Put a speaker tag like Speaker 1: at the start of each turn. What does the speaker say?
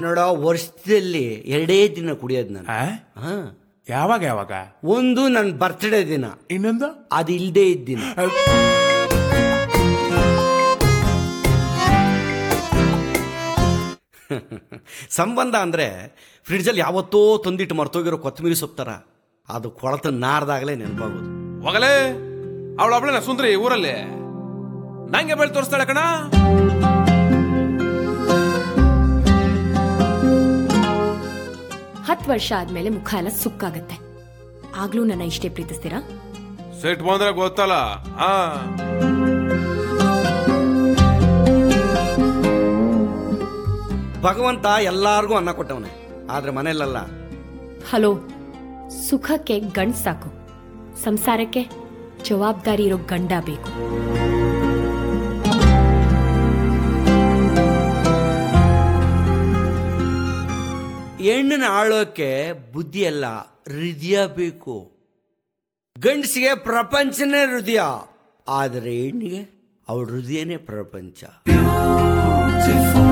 Speaker 1: ನೋಡ ವರ್ಷದಲ್ಲಿ ಎರಡೇ ದಿನ ಕುಡಿಯೋದು ನಾನು
Speaker 2: ಆ?
Speaker 1: ಹಾ
Speaker 2: ಯಾವಾಗ ಯಾವಾಗ
Speaker 1: ಒಂದು ನನ್ನ ಬರ್ತ್ಡೇ ದಿನ
Speaker 2: ಇನ್ನೊಂದು
Speaker 1: ಅದು ಇಲ್ದೇ ಇದ್ದಿನ ಸಂಬಂಧ ಅಂದ್ರೆ ಫ್ರಿಡ್ಜಲ್ಲಿ ಯಾವತ್ತೋ ತಂದಿಟ್ಟು ಮರ್ತೋಗಿರೋ ಕೊತ್ತಂಬರಿ ಸೊಪ್ಪು ಥರ ಅದು ಕೊಳತ ನಾರ್ದಾಗಲೇ ನೆನಪಾಗೋದು
Speaker 2: ಹೋಗಲೇ ಅವಳ ಅವಳೇನ ಸುಂದ್ರಿ ಊರಲ್ಲಿ ನಂಗೆ ಬೆಳೆ ತೋರಿಸ್ತಾಳೆ ಕಣ
Speaker 3: ಹತ್ತು ವರ್ಷ ಆದ್ಮೇಲೆ ಮುಖ ಎಲ್ಲ ಸುಕ್ಕಾಗತ್ತೆ ಆಗ್ಲೂ ನನ್ನ ಇಷ್ಟೇ ಪ್ರೀತಿಸ್ತೀರಾ
Speaker 2: ಸೆಟ್ ಬಂದ್ರೆ ಗೊತ್ತಲ್ಲ ಹಾ
Speaker 1: ಭಗವಂತ ಎಲ್ಲಾರ್ಗೂ ಅನ್ನ ಕೊಟ್ಟವನೆ ಆದ್ರೆ ಮನೆಯಲ್ಲ
Speaker 3: ಹಲೋ ಸುಖಕ್ಕೆ ಗಂಡ್ ಸಾಕು ಸಂಸಾರಕ್ಕೆ ಜವಾಬ್ದಾರಿ ಇರೋ ಗಂಡ ಬೇಕು
Speaker 1: ಹೆಣ್ಣನ್ನ ಆಳೋಕೆ ಬುದ್ಧಿ ಅಲ್ಲ ಹೃದಯ ಬೇಕು ಗಂಡಸಿಗೆ ಪ್ರಪಂಚನೇ ಹೃದಯ ಆದರೆ ಹೆಣ್ಣಿಗೆ ಅವಳ ಹೃದಯನೇ ಪ್ರಪಂಚ